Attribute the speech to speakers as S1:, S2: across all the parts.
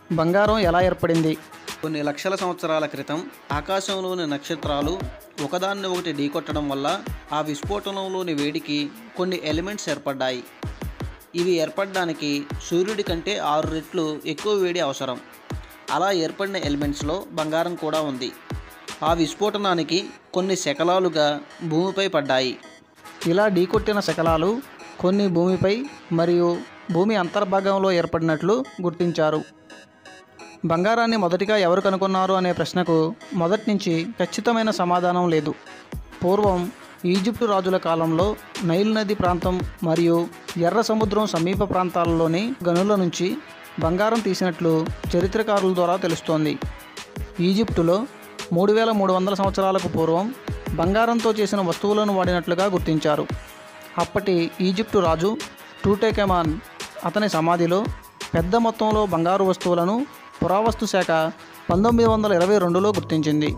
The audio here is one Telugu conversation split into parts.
S1: బంగారం ఎలా ఏర్పడింది
S2: కొన్ని లక్షల సంవత్సరాల క్రితం ఆకాశంలోని నక్షత్రాలు ఒకదాన్ని ఒకటి ఢీకొట్టడం వల్ల ఆ విస్ఫోటనంలోని వేడికి కొన్ని ఎలిమెంట్స్ ఏర్పడ్డాయి ఇవి ఏర్పడడానికి సూర్యుడి కంటే ఆరు రెట్లు ఎక్కువ వేడి అవసరం అలా ఏర్పడిన ఎలిమెంట్స్లో బంగారం కూడా ఉంది ఆ విస్ఫోటనానికి కొన్ని శకలాలుగా భూమిపై పడ్డాయి
S1: ఇలా ఢీకొట్టిన శకలాలు కొన్ని భూమిపై మరియు భూమి అంతర్భాగంలో ఏర్పడినట్లు గుర్తించారు బంగారాన్ని మొదటిగా ఎవరు కనుగొన్నారు అనే ప్రశ్నకు మొదటి నుంచి ఖచ్చితమైన సమాధానం లేదు పూర్వం ఈజిప్టు రాజుల కాలంలో నైల్ నది ప్రాంతం మరియు ఎర్ర సముద్రం సమీప ప్రాంతాలలోని గనుల నుంచి బంగారం తీసినట్లు చరిత్రకారుల ద్వారా తెలుస్తోంది ఈజిప్టులో మూడు వేల మూడు వందల సంవత్సరాలకు పూర్వం బంగారంతో చేసిన వస్తువులను వాడినట్లుగా గుర్తించారు అప్పటి ఈజిప్టు రాజు టూటెకెమాన్ అతని సమాధిలో పెద్ద మొత్తంలో బంగారు వస్తువులను పురావస్తు శాఖ పంతొమ్మిది వందల ఇరవై రెండులో గుర్తించింది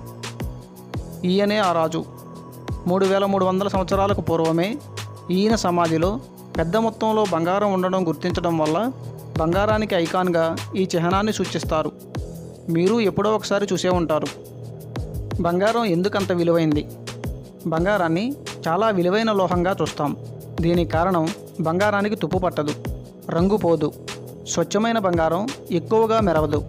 S1: ఈయనే ఆ రాజు మూడు వేల మూడు వందల సంవత్సరాలకు పూర్వమే ఈయన సమాధిలో పెద్ద మొత్తంలో బంగారం ఉండడం గుర్తించడం వల్ల బంగారానికి ఐకాన్గా ఈ చిహ్నాన్ని సూచిస్తారు మీరు ఎప్పుడో ఒకసారి చూసే ఉంటారు బంగారం ఎందుకంత విలువైంది బంగారాన్ని చాలా విలువైన లోహంగా చూస్తాం దీనికి కారణం బంగారానికి తుప్పు పట్టదు రంగు పోదు స్వచ్ఛమైన బంగారం ఎక్కువగా మెరవదు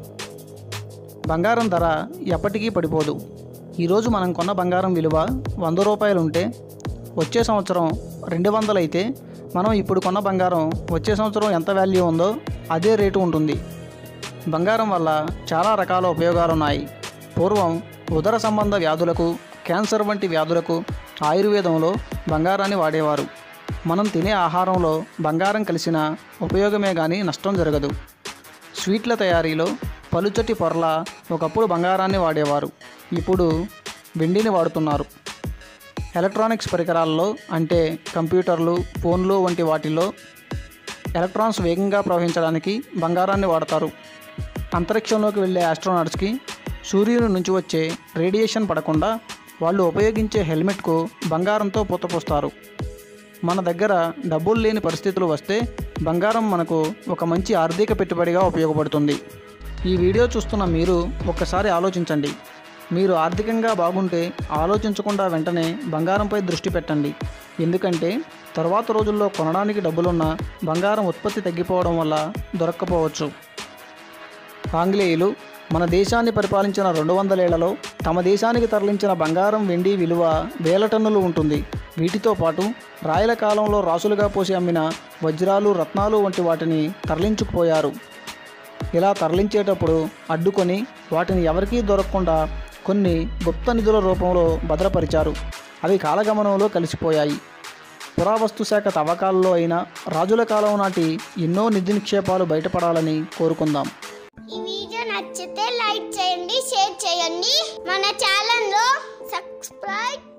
S1: బంగారం ధర ఎప్పటికీ పడిపోదు ఈరోజు మనం కొన్న బంగారం విలువ వంద రూపాయలు ఉంటే వచ్చే సంవత్సరం రెండు వందలు అయితే మనం ఇప్పుడు కొన్న బంగారం వచ్చే సంవత్సరం ఎంత వాల్యూ ఉందో అదే రేటు ఉంటుంది బంగారం వల్ల చాలా రకాల ఉపయోగాలు ఉన్నాయి పూర్వం ఉదర సంబంధ వ్యాధులకు క్యాన్సర్ వంటి వ్యాధులకు ఆయుర్వేదంలో బంగారాన్ని వాడేవారు మనం తినే ఆహారంలో బంగారం కలిసిన ఉపయోగమే కానీ నష్టం జరగదు స్వీట్ల తయారీలో పలుచటి పొరల ఒకప్పుడు బంగారాన్ని వాడేవారు ఇప్పుడు వెండిని వాడుతున్నారు ఎలక్ట్రానిక్స్ పరికరాల్లో అంటే కంప్యూటర్లు ఫోన్లు వంటి వాటిల్లో ఎలక్ట్రాన్స్ వేగంగా ప్రవహించడానికి బంగారాన్ని వాడతారు అంతరిక్షంలోకి వెళ్ళే ఆస్ట్రోనాట్స్కి సూర్యుని నుంచి వచ్చే రేడియేషన్ పడకుండా వాళ్ళు ఉపయోగించే హెల్మెట్కు బంగారంతో పూతపోస్తారు మన దగ్గర డబ్బులు లేని పరిస్థితులు వస్తే బంగారం మనకు ఒక మంచి ఆర్థిక పెట్టుబడిగా ఉపయోగపడుతుంది ఈ వీడియో చూస్తున్న మీరు ఒక్కసారి ఆలోచించండి మీరు ఆర్థికంగా బాగుంటే ఆలోచించకుండా వెంటనే బంగారంపై దృష్టి పెట్టండి ఎందుకంటే తర్వాత రోజుల్లో కొనడానికి డబ్బులున్న బంగారం ఉత్పత్తి తగ్గిపోవడం వల్ల దొరక్కపోవచ్చు ఆంగ్లేయులు మన దేశాన్ని పరిపాలించిన రెండు వందలేళ్లలో తమ దేశానికి తరలించిన బంగారం వెండి విలువ వేల టన్నులు ఉంటుంది వీటితో పాటు రాయల కాలంలో రాసులుగా పోసి అమ్మిన వజ్రాలు రత్నాలు వంటి వాటిని తరలించుకుపోయారు ఇలా తరలించేటప్పుడు అడ్డుకొని వాటిని ఎవరికీ దొరకకుండా కొన్ని గుప్త నిధుల రూపంలో భద్రపరిచారు అవి కాలగమనంలో కలిసిపోయాయి పురావస్తు శాఖ తవ్వకాలలో అయినా రాజుల కాలం నాటి ఎన్నో నిధి నిక్షేపాలు బయటపడాలని కోరుకుందాం
S3: ఈ వీడియో నచ్చితే లైక్ చేయండి షేర్ చేయండి మన ఛానల్లో సబ్స్క్రైబ్